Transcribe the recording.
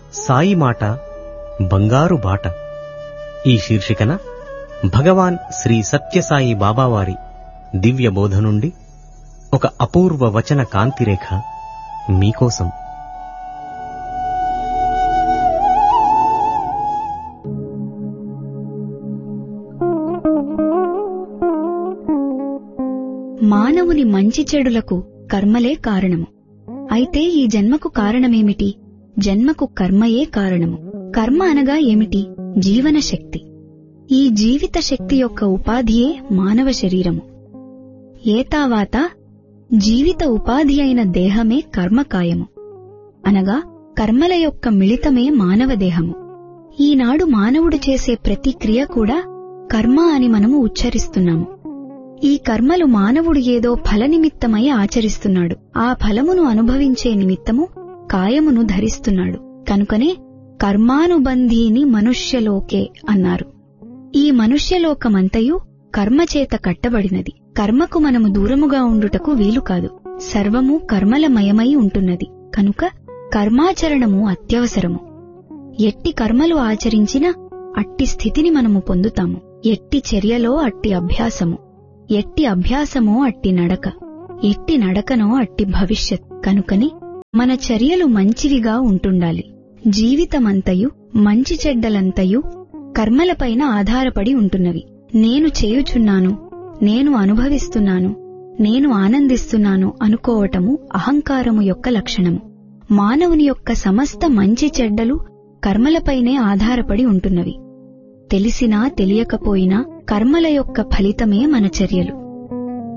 సాయి మాట బంగారు బాట ఈ శీర్షికన భగవాన్ శ్రీ సత్యసాయి బాబావారి దివ్య బోధ నుండి ఒక అపూర్వ వచన కాంతిరేఖ మీకోసం మానవుని మంచి చెడులకు కర్మలే కారణము అయితే ఈ జన్మకు కారణమేమిటి జన్మకు కర్మయే కారణము కర్మ అనగా ఏమిటి జీవన శక్తి ఈ జీవిత శక్తి యొక్క ఉపాధియే మానవ శరీరము ఏతావాత జీవిత ఉపాధి అయిన దేహమే కర్మకాయము అనగా కర్మల యొక్క మిళితమే మానవ దేహము ఈనాడు మానవుడు చేసే ప్రతి క్రియ కూడా కర్మ అని మనము ఉచ్చరిస్తున్నాము ఈ కర్మలు మానవుడు ఏదో ఫలనిమిత్తమై ఆచరిస్తున్నాడు ఆ ఫలమును అనుభవించే నిమిత్తము కాయమును ధరిస్తున్నాడు కనుకనే కర్మానుబంధీని మనుష్యలోకే అన్నారు ఈ మనుష్యలోకమంతయు కర్మచేత కట్టబడినది కర్మకు మనము దూరముగా ఉండుటకు వీలు కాదు సర్వము కర్మలమయమై ఉంటున్నది కనుక కర్మాచరణము అత్యవసరము ఎట్టి కర్మలు ఆచరించినా అట్టి స్థితిని మనము పొందుతాము ఎట్టి చర్యలో అట్టి అభ్యాసము ఎట్టి అభ్యాసమో అట్టి నడక ఎట్టి నడకనో అట్టి భవిష్యత్ కనుకని మన చర్యలు మంచివిగా ఉంటుండాలి జీవితమంతయు మంచి చెడ్డలంతయు కర్మలపైన ఆధారపడి ఉంటున్నవి నేను చేయుచున్నాను నేను అనుభవిస్తున్నాను నేను ఆనందిస్తున్నాను అనుకోవటము అహంకారము యొక్క లక్షణము మానవుని యొక్క సమస్త మంచి చెడ్డలు కర్మలపైనే ఆధారపడి ఉంటున్నవి తెలిసినా తెలియకపోయినా కర్మల యొక్క ఫలితమే మన చర్యలు